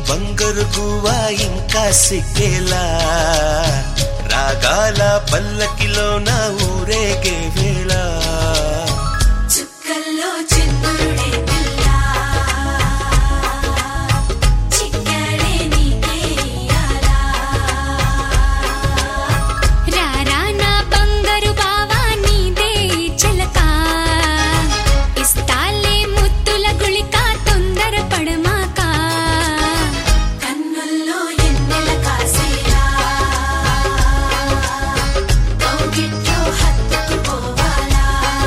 బంగారు గువ్వా ఇంకా సిక్కేలా రాగాల పల్లకిలో నా ఊరేగే వేళ చుక్కల్లో చంద్రుడే పిల్ల చిక్కడే నీకేయాలా రారా నా బంగారు బావా నీదే చిలక ఇస్తాలే ముత్తుల గుళిక తొందర పడమాక కన్నుల్లో ఎన్నెల కాసేలా కౌగిట్లో హత్తుకుపోవాలా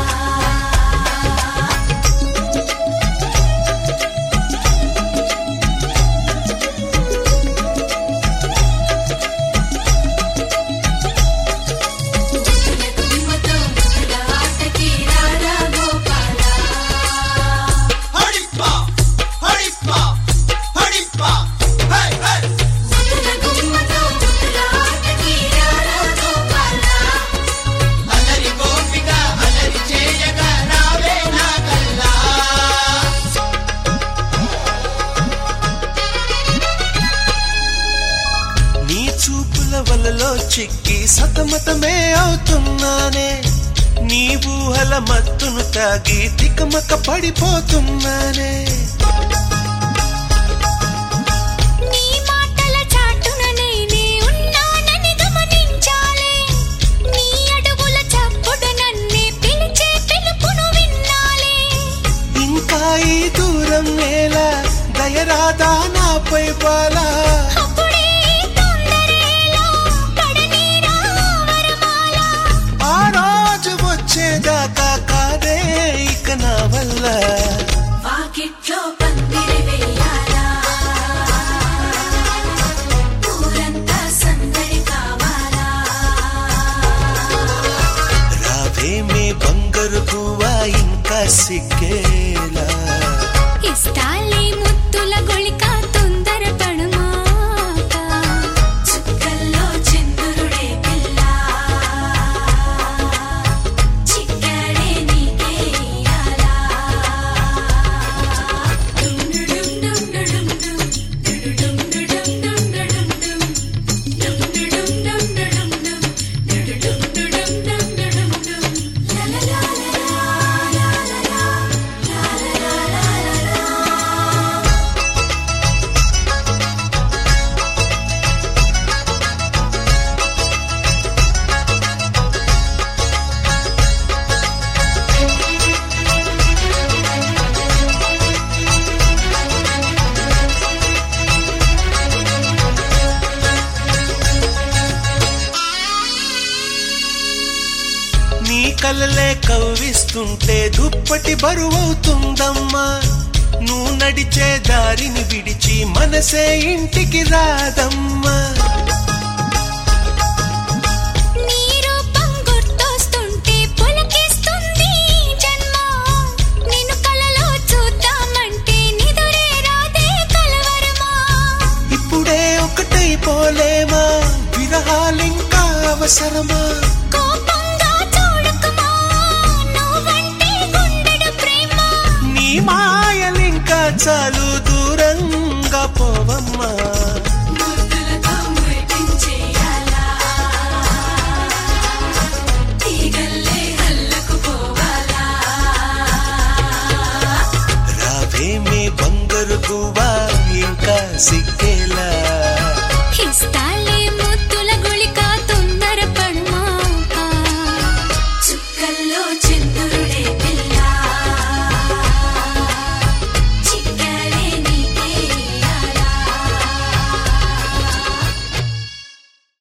ముద్దులకు నిమ్మతో ముద్దుల ఆటకి రారా గోపాలా హడిప్పా హడిప్పా హడిప్పా హే హే ముద్దులకు నిమ్మతో ముద్దుల ఆటకి రారా గోపాలా అలరి గోపిక అలరి చేయగా రావే నా కల్లా నీ చూపుల వలలో చిక్కి సతమతమే అవుతున్నానే నీ ఊహల మత్తును తాగి తికమక పడిపోతున్నానే నీ మాటల చాటున నేనే ఉన్నానని గమనించాలే నీ అడుగుల చప్పుడు నన్నే పిలిచే పిలుపును విన్నాలే ఇంకా ఈ దూరం నేల దయరాదా నాపై బాలా అప్పుడే తొందరేలా పడనీరా వరమాల ఆ రోజు వచ్చేదాకా కాదే ఇక నా వల్ల వాకిట్లో పందిరి వేయాలా ఊరంతా సందడి కావాలా రావేమే బంగారు గువ్వా ఇంకా సిక్కేలా ఇస్తాలే ముత్తుల గొళిక తొందర పడమాక చుక్కల్లో చంద్రుడే పిల్ల చిక్కడే నీకేయాలా నీ కలలే కవ్విస్తుంటే దుప్పటి బరువవుతుందమ్మా నువ్వు నడిచే దారిని విడిచి మనసే ఇంటికి రాదమ్మా నీ రూపం గుర్తొస్తుంటే పులకిస్తుంది ఈ జన్మ నిన్ను కలలో చూద్దామంటే నిదురే రాదే కలవరమా ఇప్పుడే ఒకటైపోలేమా విరహాలింకా అవసరమా కోపంగా చూడకుమా నువ్వంటే గుండెడు ప్రేమ నీ మాయలింకా చాలు దూరంగా పోవమ్మా ముద్దులతో మురిపించేయాలా తీగల్లే అల్లుకుపోవాలా రావేమే బంగారు గువ్వా ఇంకా సిక్కే